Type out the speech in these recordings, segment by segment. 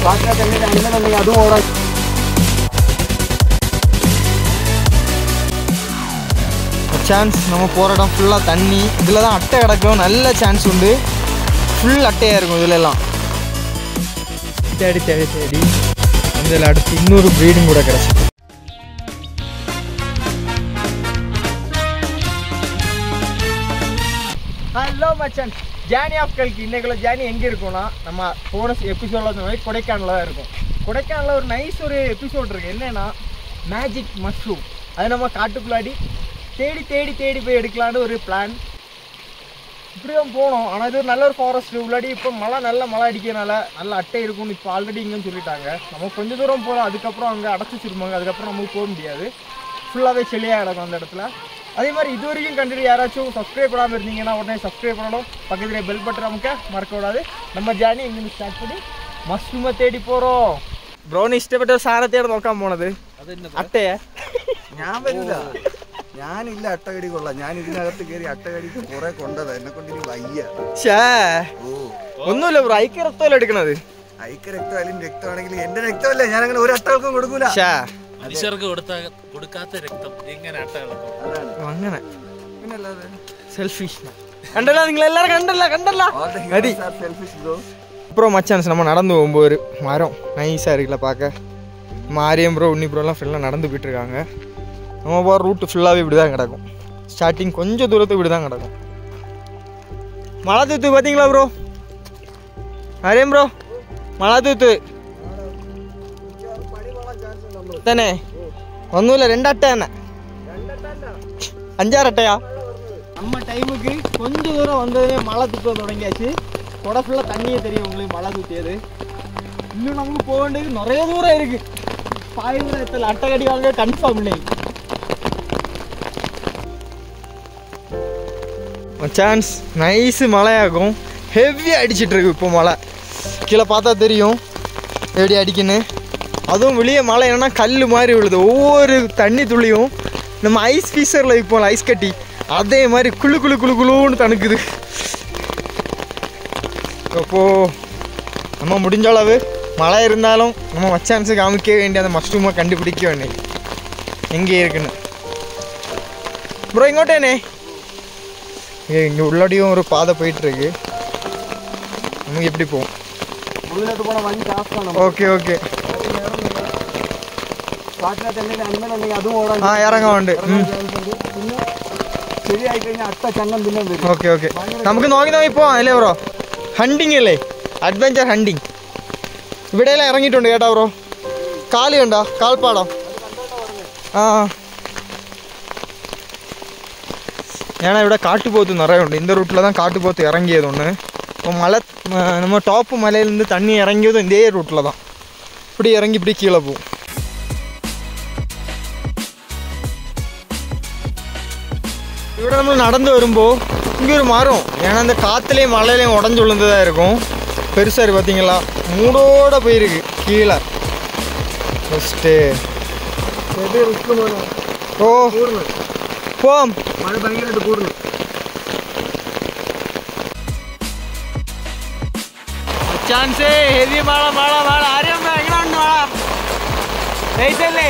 കാട്ടിനകത്ത് എന്തെങ്കിലും അനിമൽ ഉണ്ടെങ്കിൽ അതും ഓടാൻ சான்ஸ் நம்ம போகிற இடம் ஃபுல்லாக தண்ணி இதில் தான் அட்டை கிடக்கும் நல்ல சான்ஸ் உண்டு ஃபுல் அட்டையாக இருக்கும் இதுல எல்லாம் தேடி தேடி தேடி அதில் அடுத்து இன்னொரு ப்ரீடிங் கூட கிடச்சி ஹலோ மச்சான் ஜேர்னி ஆஃப் கல்கி இன்னைக்குள்ள ஜேர்னி எங்கே இருக்கும்னா நம்ம போன எபிசோடில் சொன்ன மாதிரி கொடைக்கானலில் தான் இருக்கும் கொடைக்கானலில் ஒரு நைஸ் ஒரு எபிசோட் இருக்குது என்னன்னா மேஜிக் மஷ்ரூம் அது நம்ம காட்டுக்குள்ளாடி தேடி தேடி தேடி போய் எடுக்கலான்னு ஒரு பிளான் இப்படி தான் போனோம் ஆனால் இது ஒரு நல்ல ஒரு ஃபாரஸ்ட் உள்ளாடி இப்போ மழை நல்ல மழை அடிக்கிறனால நல்ல அட்டை இருக்கும்னு இப்போ ஆல்ரெடி இங்கேன்னு சொல்லிட்டாங்க நம்ம கொஞ்சம் தூரம் போகலாம் அதுக்கப்புறம் அங்கே அடைச்சி வச்சிருப்பாங்க அதுக்கப்புறம் நமக்கு போக முடியாது ஃபுல்லாகவே செளியாக கிடக்கும் அந்த இடத்துல அதே மாதிரி இது வரைக்கும் கண்டிப்பாக யாராச்சும் சப்ஸ்கிரைப் பண்ணாமல் இருந்தீங்கன்னா உடனே சப்ஸ்கிரைப் பண்ணணும் பக்கத்தில் பெல் பட்டன் அமுக்க மறக்க கூடாது நம்ம ஜேர்னி இங்கேருந்து ஸ்டார்ட் பண்ணி மஷ்ரூமை தேடி போகிறோம் ബ്രോന് ഇഷ്ടപ്പെട്ട ഒരു സാധനത്തെയാണ് നോക്കാൻ പോണത് അട്ടയെ ഞാൻ വരില്ല ഞാനില്ല അട്ടകടി കൊള്ളാം ഞാൻ ഇതിനകത്ത് കയറി അട്ടകടിക്ക് കുറെ കൊണ്ടതാ എന്നെ കൊണ്ട് ഇനി വയ്യ ഷേ ഓ ഒന്നുമില്ല ബ്രോ ഐക്യ രക്തമല്ല എടുക്കണത് ഐക്യ രക്തമായാലും രക്തമാണെങ്കിലും എന്റെ രക്തമല്ലേ ഞാൻ അങ്ങനെ ഒരു അട്ടകൾക്കും കൊടുക്കൂല ഷേ മനുഷ്യർക്ക് കൊടുത്ത കൊടുക്കാത്ത രക്തം എങ്ങനെ അട്ട കളക്കും ഓ, അങ്ങനെ പിന്നല്ലാതെ സെൽഫിഷ് കണ്ടല്ല നിങ്ങൾ എല്ലാരും കണ്ടല്ല കണ്ടല്ല All the മതി humans are selfish bro. அப்புறம் மச்சான்ஸ் நம்ம நடந்து போகும்போது ஒரு மரம் நைஸாக இருக்குல்ல பார்க்க மாரியம் ப்ரோ உன்னி ப்ரோலாம் ஃபுல்லாக நடந்து போயிட்டு இருக்காங்க நம்ம போகிற ரூட்டு ஃபுல்லாகவே இப்படி தான் கிடக்கும் ஸ்டார்டிங் கொஞ்சம் தூரத்துக்கு இப்படி தான் கிடக்கும் மழை தூத்து பார்த்தீங்களா ப்ரோ மாரியம் ப்ரோ மழை தூத்து തന്നെ ഒന്നുമില്ല രണ്ടട്ട തന്നെ അഞ്ചാറട്ടയാ நம்ம டைமுக்கு கொஞ்சம் தூரம் வந்ததுமே மழை தூக்க தொடங்கியாச்சு கொடை ஃபுல்லாக தண்ணியே தெரியும் உங்களுக்கு மழை தூக்கியது இன்னும் நமக்கு போக வேண்டியது நிறைய தூரம் இருக்கு பாயுரத்தில் அட்டகடி வாங்க கன்ஃபார்ம் இல்லை சான்ஸ் நைஸு மழையாகும் ஹெவியாக அடிச்சிட்டு இருக்கு இப்போ மழை கீழே பார்த்தா தெரியும் எப்படி அடிக்குன்னு அதுவும் வெளியே மழை என்னன்னா கல் மாதிரி விழுது ஒவ்வொரு தண்ணி துளியும் நம்ம ஐஸ் ஃபீஸரில் வைப்போம்ல ஐஸ் கட்டி அதே மாதிரி குளு குளு குளு குளுன்னு தணுக்குது அப்போ நம்ம முடிஞ்ச அளவு மழை இருந்தாலும் நம்ம மச்சான்ஸு காமிக்க வேண்டிய அந்த மஷ்ரூமை கண்டுபிடிக்க வேண்டிய எங்கே இருக்குன்னு ப்ரோ இங்கோட்டேனே ஏ இங்கே உள்ளடியும் ஒரு பாதை போயிட்டுருக்கு நமக்கு எப்படி போவோம் ഉള്ളിലോട്ട് പോണ വണ്ടി ടാസ്ക്കാണ് ஓகே ஓகே കാട്ടിനകത്ത് എന്തെങ്കിലും അനിമൽ ഉണ്ടെങ്കിൽ അതും ഓടാൻ ആ ഇറങ്ങാൻ ഉണ്ട് ഉം. chance ഉണ്ട്. പിന്നെ ശരിയായി കഴിഞ്ഞാൽ അട്ട ചങ്ങം പിന്നെ വരും ഓക്കെ ഓക്കെ നമുക്ക് നോക്കി നോക്കി പോവാം അല്ലേ ബ്രോ ഹണ്ടിങ് അല്ലേ അഡ്വഞ്ചർ ഹണ്ടിങ് ഇവിടെയെല്ലാം ഇറങ്ങിയിട്ടുണ്ട് കേട്ടോ ബ്രോ കാല് കണ്ടോ കാൽപ്പാടം ആ ஏன்னா ഇവിടെ காட்டுப்போத்து நிறைய உண்டு இந்த ரூட்டில் தான் காட்டுப்போத்து இறங்கியது ஒன்று இப்போ மலை அஹ் நம்ம டாப்பு மலையிலேருந்து தண்ணி இறங்கியதும் இதே ரூட்டில் தான் இப்படி இறங்கி இப்படி கீழே போகும் ഇവിടെ നമ്മൾ നടന്നു വരുമ്പോൾ இங்கே ஒரு மரம் ஏன்னா இந்த காற்றுலேயும் மழையிலையும் உடஞ்சி விழுந்ததாக இருக்கும் பெருசாக இருக்கு பார்த்தீங்களா மூடோட போயிருக்கு கீழே ஃபஸ்ட்டு റിസ്ക് പോലെ ஓ போம் മഴ ഭയങ്കരമായിട്ട് കൂടുന്നു ചാൻസ് ഹെവി മഴ മഴ മഴ ആരും എങ്ങനെ ഉണ്ട് മഴ നൈസല്ലേ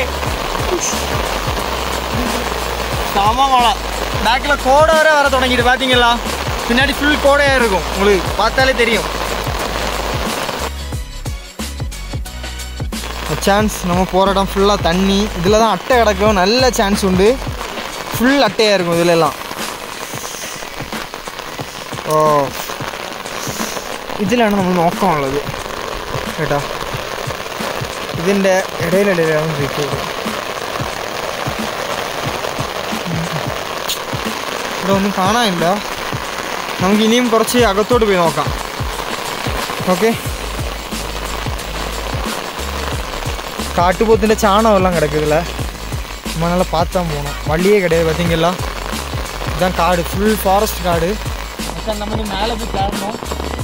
செம மழை பேக்கில் கோடை வர வர தொடங்கிட்டு பார்த்தீங்களா பின்னாடி ஃபுல் கோடையாக இருக்கும் உங்களுக்கு பார்த்தாலே தெரியும் சான்ஸ் நம்ம போகிற இடம் ஃபுல்லாக தண்ணி இதில் தான் அட்டை கிடக்கும் நல்ல சான்ஸ் உண்டு ஃபுல் அட்டையாக இருக்கும் இதுல எல்லாம் ഓ ഇതിലാണ് നമ്മൾ നോക്കാനുള്ളത് കേട്ടോ ഇതിൻ്റെ ഇടയിലിടയിലാണ് ഇരിക്കുന്നത് ഇവിടെ ഒന്നും കാണാനില്ല നമുക്ക് ഇനിയും കുറച്ച് അകത്തോട്ട് പോയി നോക്കാം ഓക്കെ காட்டுப்போத்திൻ്റെ சாணம் கிடக்குதுல நம்ம நல்லா பார்த்தா போகணும் வழியே கிடையாது பார்த்தீங்களா இதுதான் காடு ஃபுல் ஃபாரஸ்ட் காடு அதான் நம்ம இங்க மேலே போய் தேடணும்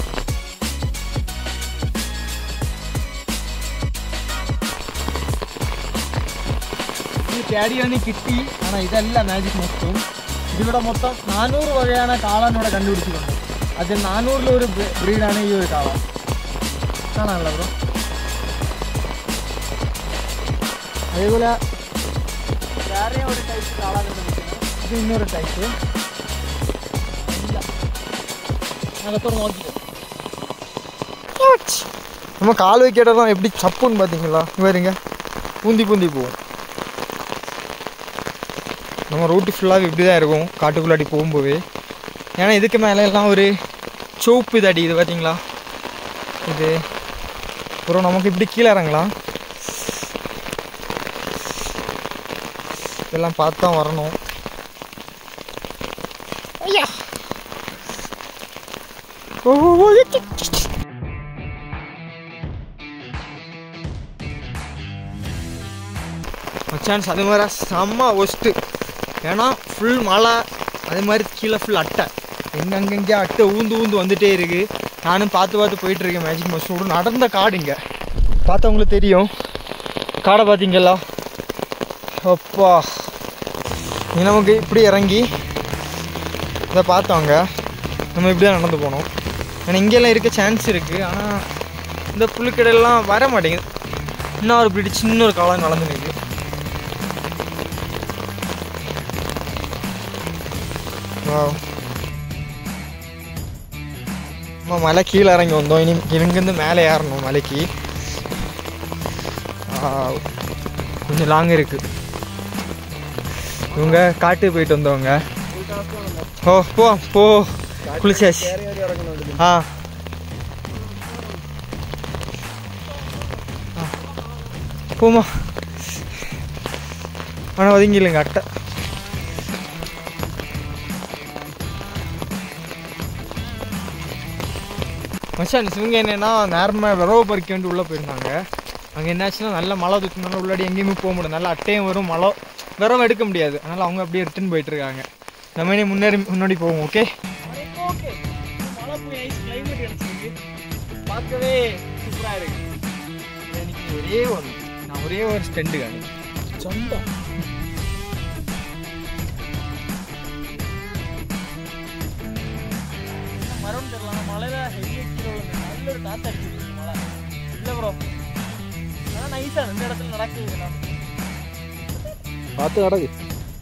ഇത് തേടി വന്ന് കിട്ടി ആണ് ഇതല്ല മാജിക് മൊത്തം ഇതിവിടെ മൊത്തം നാനൂറ് വകയാണ് കാളാൻ ഇവിടെ കണ്ടുപിടിച്ചിട്ടുണ്ട് അതിൽ നാനൂറിലൊരു ബ്രീഡാണ് ഈ ഒരു കാള കാണാനല്ലോ ബ്രോ അതേപോലെ വേറെ ഒരു ടൈപ്പ് കാണാൻ നിൽക്കുന്നത് ഇത് ഇന്നൊരു ടൈപ്പ് അകത്തോട് നോക്കിക്കോ நம்ம கால் வைக்க இடம் எப்படி சப்புன்னு பார்த்தீங்களா இங்க பாருங்க பூந்தி பூந்தி போகும் நம்ம ரூட்டு ஃபுல்லாக இப்படி தான் இருக்கும் காட்டுக்குள்ளாடி போகும்போது ஏன்னா இதுக்கு மேலே எல்லாம் ஒரு சோப்பு இது அடிக்குது பார்த்தீங்களா இது அப்புறம் நமக்கு இப்படி கீழே இறங்கலாம் இதெல்லாம் பார்த்து தான் வரணும் ஐயா ஓ ஓ, ஓ, இச்சு, இச்சு, இச்சு. மச்சான்ஸ் அது மாதிரி செம்ம ஒஸ்ட்டு ஏன்னா ஃபுல் மழை அதே மாதிரி கீழே ஃபுல் அட்டை எங்க அங்கங்கே அட்டை ஊந்து ஊந்து வந்துட்டே இருக்கு நானும் பார்த்து பார்த்து போயிட்டு இருக்கேன் மேஜிக் மஷ்ரூம் நடந்த காடு இங்கே பார்த்தவங்களுக்கு தெரியும் காடை பார்த்தீங்களா அப்பா நீ நமக்கு இப்படி இறங்கி இதை பார்த்தோங்க நம்ம இப்படி தான் நடந்து போனோம் ஏன்னா இங்கெல்லாம் இருக்க சான்ஸ் இருக்குது ஆனால் இந்த புல்லுக்கடையெல்லாம் வர மாட்டேங்குது இன்னும் ஒரு இப்படி சின்ன ஒரு காலம் நடந்து நிற்குது வாவ். நம்ம மலை கீழே இறங்கி வந்தோம் இனி இங்கிருந்து மேலே ஏறணும் மலைக்கு வாவ். கொஞ்சம் லாங் இருக்கு இவங்க காட்டுக்கு போயிட்டு வந்தவங்க ஓ போ போ குளிச்சாச்சு ஆ ஆ. போமா ஆனால் ஒதுங்கில்லைங்க அட்டை மச்சான் இவங்க என்னன்னா நேரமாக விரவ பறிக்க வேண்டி உள்ளே போயிருந்தாங்க அங்கே என்னாச்சுன்னா நல்ல மழை தூக்கினால உள்ளாடி எங்கேயுமே போக முடியாது நல்ல அட்டையும் வரும் மழை விரவம் எடுக்க முடியாது அதனால் அவங்க அப்படியே ரிட்டர்ன் போயிட்டு இருக்காங்க நம்ம இனி முன்னேறி முன்னாடி போவோம் ஓகே ஓகே மழை போய் ஐஸ் கிளைமேட் கிடச்சிருக்கு பார்க்கவே சூப்பராக இருக்கு எனக்கு ஒரே ஒரு நான் ஒரே ஒரு ஸ்டெண்டு காணி சொந்தம் மரம் தெரியல ஆனால் மழையில ஹெவியாக கீழே விழுந்து நல்ல ஒரு காற்று அடிச்சிருக்கு மழை இல்லை ப்ரோ ஆனால் நைஸாக இந்த இடத்துல நடக்குது நான் பார்த்து நடக்கு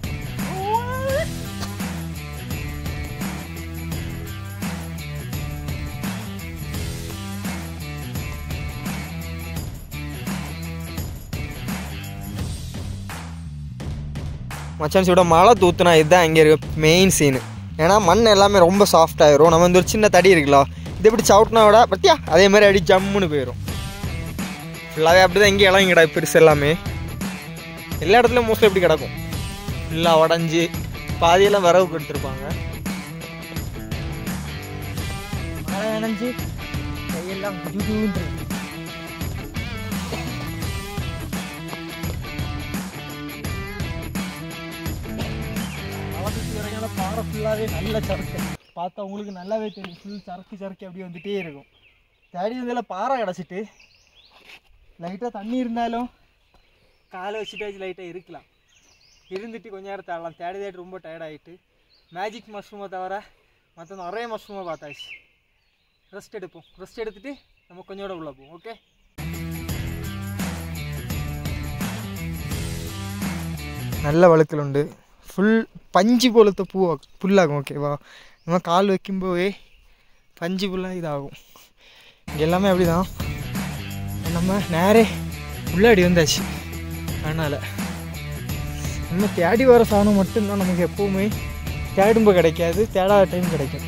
மச்சான்ஸ் விட மழை தூத்துனா இதுதான் இங்கே இருக்க மெயின் சீனு ஏன்னா மண் எல்லாமே ரொம்ப சாஃப்ட் ஆயிரும் நம்ம வந்து ஒரு சின்ன தடி இருக்குல்ல இது இப்படி சவுட்னா விட பத்தியா அதே மாதிரி அடி ஜம்முன்னு போயிடும் ஃபுல்லாகவே அப்படி தான் இங்கே இடம் கிடக்கு பெருசு எல்லாமே எல்லா இடத்துலையும் மோஸ்ட்லி இப்படி கிடக்கும் ஃபுல்லாக உடஞ்சி பாதியெல்லாம் விறகுக்கு எடுத்திருப்பாங்க மழை நனைஞ்சு கையெல்லாம் குஜுகுன்னு இருக்கு. மலைக்கு இறங்கின பாறை ஃபுல்லாகவே நல்ல சரக்கு பார்த்தா உங்களுக்கு நல்லாவே தெரியும் ஃபுல் சரக்கு சரக்கு அப்படியே வந்துட்டே இருக்கும் தேடி வந்ததில் பாறை கிடச்சிட்டு லைட்டாக தண்ணி இருந்தாலும் காலை வச்சுட்டாச்சு லைட்டாக இருக்கலாம் இருந்துட்டு கொஞ்ச நேரம் தேடலாம் தேடி தேடி ரொம்ப tired ஆயிட்டு மேஜிக் மஷ்ரூமை தவிர மற்ற நிறைய மஷ்ரூமை பார்த்தாச்சு ரெஸ்ட் எடுப்போம் ரெஸ்ட் எடுத்துட்டு நம்ம கொஞ்சோட உள்ள போவோம் ஓகே நல்ல வழுக்கலுண்டு ஃபுல் பஞ்சு போலத்த பூ புல்லாகும் ஓகேவா நம்ம கால் வைக்கும்போதே பஞ்சு புல்லாக இதாகும் இங்கே எல்லாமே அப்படிதான் நம்ம நேரே உள்ளாடி வந்தாச்சு அதனால் நம்ம தேடி வர சாணம் மட்டும்தான் நமக்கு எப்போவுமே தேடும்போ கிடைக்காது தேடாத டைம் கிடைக்கும்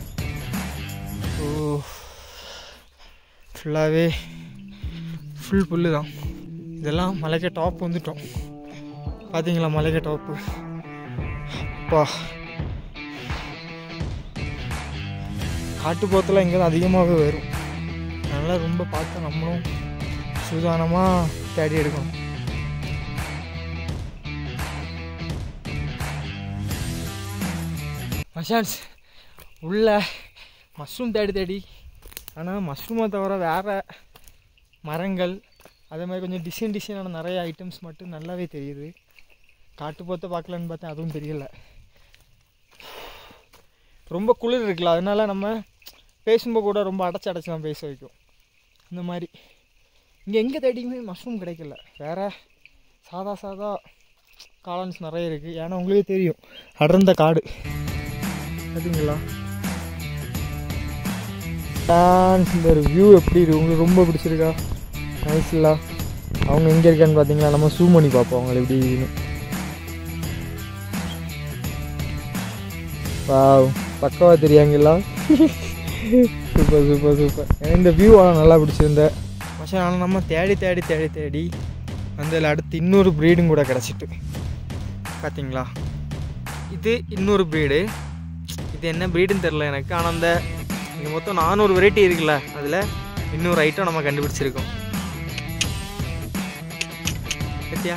ஓ ஃபுல்லாகவே ஃபுல் புல்லு தான் இதெல்லாம் மலைக்க டாப் வந்துட்டோம் பார்த்தீங்களா மலைக்க டாப்பு அப்பா காட்டுப்போத்தில் இங்கே தான் அதிகமாகவே வரும் அதனால் ரொம்ப பார்த்து நம்மளும் சூதானமாக தேடி எடுக்கணும் மஷான்ஸ் உள்ள மஷ்ரூம் தேடி தேடி ஆனால் மஷ்ரூமை தவிர வேறு மரங்கள் அதே மாதிரி கொஞ்சம் டிசைன் டிசைனான நிறைய ஐட்டம்ஸ் மட்டும் நல்லாவே தெரியுது காட்டு போத்த பார்க்கலான்னு பார்த்தேன் அதுவும் தெரியல ரொம்ப குளிர் இருக்குல்ல அதனால நம்ம பேசும்போது கூட ரொம்ப அடைச்சி அடைச்சி தான் பேச வைக்கும் இந்த மாதிரி இங்கே எங்கே தேடியுமே மஷ்ரூம் கிடைக்கல வேறு சாதா சாதா காளான்ஸ் நிறைய இருக்குது ஏன்னா உங்களுக்கே தெரியும் அடர்ந்த காடு பார்த்தீங்களா டான்ஸ் இந்த ஒரு வியூ எப்படி இருக்கு உங்களுக்கு ரொம்ப பிடிச்சிருக்கா நைஸ்லா அவங்க எங்கே இருக்கான்னு பார்த்தீங்களா நம்ம சூம் பண்ணி பார்ப்போம் அவங்களை எப்படி இருக்குன்னு வாவ் பக்கவா தெரியாங்களா சூப்பர் சூப்பர் சூப்பர் எனக்கு இந்த வியூ ஆனால் நல்லா பிடிச்சிருந்த மச்சான் ஆனால் நம்ம தேடி தேடி தேடி தேடி அதில் அடுத்து இன்னொரு ப்ரீடும் கூட கிடச்சிட்டு பார்த்தீங்களா இது இன்னொரு ப்ரீடு இது என்ன ப்ரீடுன்னு தெரில எனக்கு ஆனால் அந்த இங்கே மொத்தம் நானூறு வெரைட்டி இருக்குல்ல அதில் இன்னொரு ஐட்டம் நம்ம கண்டுபிடிச்சிருக்கோம் பத்தியா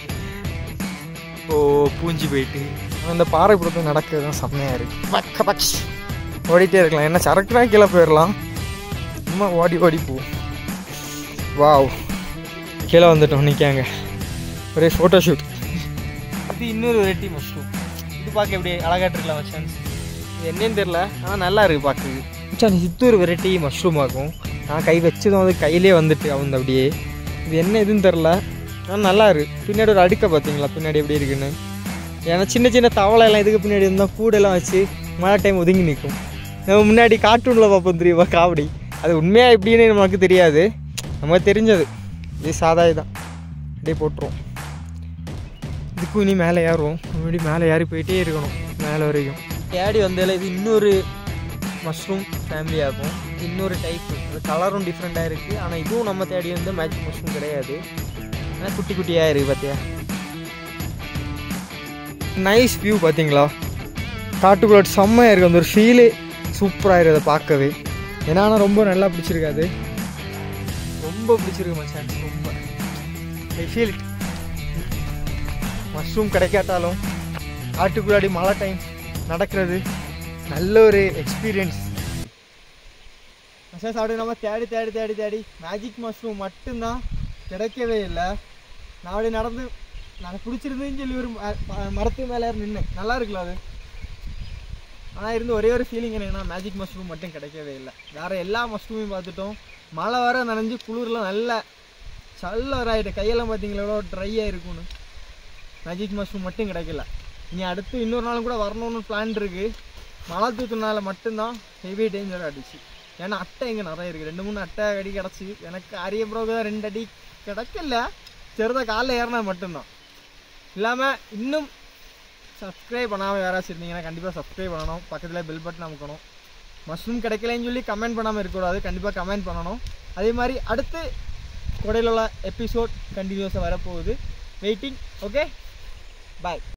ஓ பூஞ்சி போயிட்டு அந்த பாறை புறத்து நடக்கிறது தான் செம்மையாக இருக்குது பக்க பக்ஷ் ஓடிட்டே இருக்கலாம் என்ன சரக்குனா கீழே போயிடலாம் சும்மா ஓடி ஓடி போவோம் வாவ் கீழே வந்துட்டோம் நிற்காங்க ஒரே ஃபோட்டோ ஷூட் இது இன்னொரு வெரைட்டி மஷ்ரூம் இது பார்க்க எப்படி அழகாட்டு இருக்கலாம் மச்சான்ஸ் இது என்னன்னு தெரில ஆனால் நல்லா இருக்குது பார்க்குறது மச்சான் இது ஒரு வெரைட்டி மஷ்ரூம் ஆகும் நான் கை வச்சதும் அது கையிலே வந்துட்டு அவங்க அப்படியே இது என்ன இதுன்னு தெரில ஆனால் நல்லா இருக்கு பின்னாடி ஒரு அடுக்கை பார்த்தீங்களா பின்னாடி எப்படி இருக்குன்னு ஏன்னா சின்ன சின்ன தவளை எல்லாம் இதுக்கு பின்னாடி இருந்தால் கூடெல்லாம் வச்சு மழை டைம் ஒதுங்கி நிற்கும் நம்ம முன்னாடி கார்ட்டூனில் பார்ப்போம் தெரியுமா காவடி அது உண்மையாக எப்படின்னு நமக்கு தெரியாது நமக்கு தெரிஞ்சது இது சாதா இதுதான் அப்படியே போட்டுருவோம் இதுக்கும் இனி மேலே ஏறுவோம் முன்னாடி மேலே ஏறி போயிட்டே இருக்கணும் மேலே வரைக்கும் ஏடி வந்ததில் இது இன்னொரு மஷ்ரூம் ஃபேமிலியாக இருக்கும் இது இன்னொரு டைப் அது கலரும் டிஃப்ரெண்ட்டாக இருக்குது ஆனால் இதுவும் நம்ம தேடி வந்து மேஜிக் மஷ்ரூம் கிடையாது ஆனால் குட்டி குட்டியாக இருக்குது பார்த்தியா நைஸ் வியூ பார்த்தீங்களா காட்டுக்குள்ள செம்மையாக இருக்குது அந்த ஒரு ஃபீலே சூப்பராக இருக்குது அதை பார்க்கவே ஏன்னா ஆனால் ரொம்ப நல்லா பிடிச்சிருக்காது ரொம்ப பிடிச்சிருக்கு மச்சான் ரொம்ப ஐ ஃபீல் இட் மஷ்ரூம் கிடைக்காட்டாலும் காட்டுக்குள்ளாடி மழை டைம் நடக்கிறது நல்ல ஒரு எக்ஸ்பீரியன்ஸ் மச்சான் சாப்பிட்டு நம்ம தேடி தேடி தேடி தேடி மேஜிக் மஷ்ரூம் மட்டும்தான் கிடைக்கவே இல்லை நான் அப்படி நடந்து நான் பிடிச்சிருந்தேன்னு சொல்லி ஒரு ம- ம- மரத்து மேலே நின்று நல்லா இருக்குல்ல அது ஆனால் இருந்து ஒரே ஒரு ஃபீலிங் என்னன்னா மேஜிக் மஷ்ரூம் மட்டும் கிடைக்கவே இல்லை வேறு எல்லா மஷ்ரூமையும் பார்த்துட்டோம் மழை வர நனைஞ்சு குளிரில் நல்லா சல்ல வர ஆகிட்டு கையெல்லாம் பார்த்தீங்களா எவ்வளோ ட்ரையாக இருக்கும்னு மேஜிக் மஷ்ரூம் மட்டும் கிடைக்கல இனி அடுத்து இன்னொரு நாள் கூட வரணும்னு பிளான் இருக்கு மழை தூத்துனால மட்டும்தான் ஹெவி டேஞ்சர் அடிச்சு ஏன்னா அட்டை இங்கே நிறைய இருக்குது ரெண்டு மூணு அட்டை அடி கிடச்சி எனக்கு அரிய பிறகு தான் ரெண்டு அடி கிடைக்கல சிறத காலைல ஏறினா மட்டும்தான் இல்லாமல் இன்னும் சப்ஸ்கிரைப் பண்ணாமல் யாராச்சும் இருந்தீங்கன்னா கண்டிப்பாக சப்ஸ்கிரைப் பண்ணணும் பக்கத்தில் பெல் பட்டன் அமுக்கணும் மஷ்ரூம் கிடைக்கலன்னு சொல்லி கமெண்ட் பண்ணாமல் இருக்கக்கூடாது கண்டிப்பாக கமெண்ட் பண்ணணும் அதே மாதிரி அடுத்து கொடையில் உள்ள எபிசோட் கண்டினியூஸாக வரப்போகுது வெயிட்டிங் ஓகே பாய்